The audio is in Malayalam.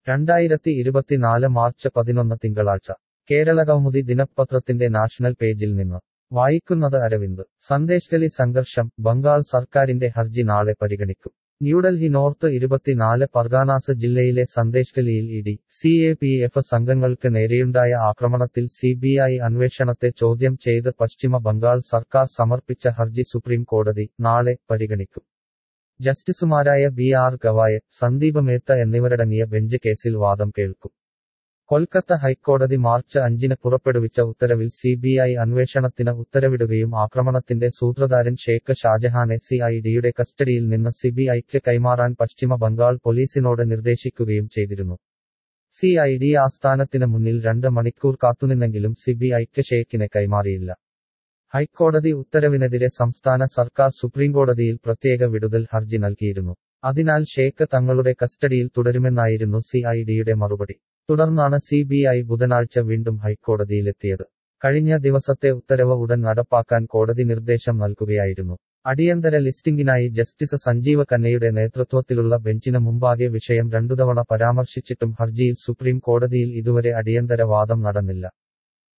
രണ്ടായിരത്തി ഇരുപത്തിനാല് മാർച്ച് പതിനൊന്ന് തിങ്കളാഴ്ച കേരള കൗമുദി ദിനപത്രത്തിന്റെ നാഷണൽ പേജിൽ നിന്ന് വായിക്കുന്നത് അരവിന്ദ് സന്ദേശഗലി സംഘർഷം ബംഗാൾ സർക്കാരിന്റെ ഹർജി നാളെ പരിഗണിക്കും ന്യൂഡൽഹി നോർത്ത് ഇരുപത്തിനാല് പർഗാനാസ് ജില്ലയിലെ സന്ദേശഗലിയിൽ ED C A P F സംഘങ്ങൾക്ക് നേരെയുണ്ടായ ആക്രമണത്തിൽ സി ബി ഐ അന്വേഷണത്തെ ചോദ്യം ചെയ്ത് പശ്ചിമ ബംഗാൾ സർക്കാർ സമർപ്പിച്ച ഹർജി സുപ്രീം കോടതി നാളെ പരിഗണിക്കും ജസ്റ്റിസുമാരായ ബി ആർ ഗവായ് സന്ദീപ് മേത്ത എന്നിവരടങ്ങിയ ബെഞ്ച് കേസിൽ വാദം കേൾക്കും കൊൽക്കത്ത ഹൈക്കോടതി മാർച്ച് അഞ്ചിന് പുറപ്പെടുവിച്ച ഉത്തരവിൽ സി ബി ഐ അന്വേഷണത്തിന് ഉത്തരവിടുകയും ആക്രമണത്തിന്റെ സൂത്രധാരൻ ഷേഖ് ഷാജഹാനെ സി ഐ ഡിയുടെ കസ്റ്റഡിയിൽ നിന്ന് സി ബി ഐക്ക് കൈമാറാൻ പശ്ചിമ ബംഗാൾ പോലീസിനോട് നിർദ്ദേശിക്കുകയും ചെയ്തിരുന്നു സി ഐ ഡി ആസ്ഥാനത്തിന് മുന്നിൽ രണ്ട് മണിക്കൂർ കാത്തുനിന്നെങ്കിലും സി ബി ഐക്ക് ഷേഖിനെ കൈമാറിയില്ല ഹൈക്കോടതി ഉത്തരവിനെതിരെ സംസ്ഥാന സർക്കാർ സുപ്രീംകോടതിയിൽ പ്രത്യേക വിടുതൽ ഹർജി നൽകിയിരുന്നു അതിനാൽ ഷേഖ് തങ്ങളുടെ കസ്റ്റഡിയിൽ തുടരുമെന്നായിരുന്നു സി ഐ ഡിയുടെ മറുപടി തുടർന്നാണ് സി ബി ഐ ബുധനാഴ്ച വീണ്ടും ഹൈക്കോടതിയിലെത്തിയത് കഴിഞ്ഞ ദിവസത്തെ ഉത്തരവ് ഉടൻ നടപ്പാക്കാൻ കോടതി നിർദ്ദേശം നൽകുകയായിരുന്നു അടിയന്തര ലിസ്റ്റിംഗിനായി ജസ്റ്റിസ് സഞ്ജീവ കന്നയുടെ നേതൃത്വത്തിലുള്ള ബെഞ്ചിന് മുമ്പാകെ വിഷയം രണ്ടുതവണ പരാമർശിച്ചിട്ടും ഹർജിയിൽ സുപ്രീം കോടതിയിൽ ഇതുവരെ അടിയന്തര വാദം നടന്നില്ല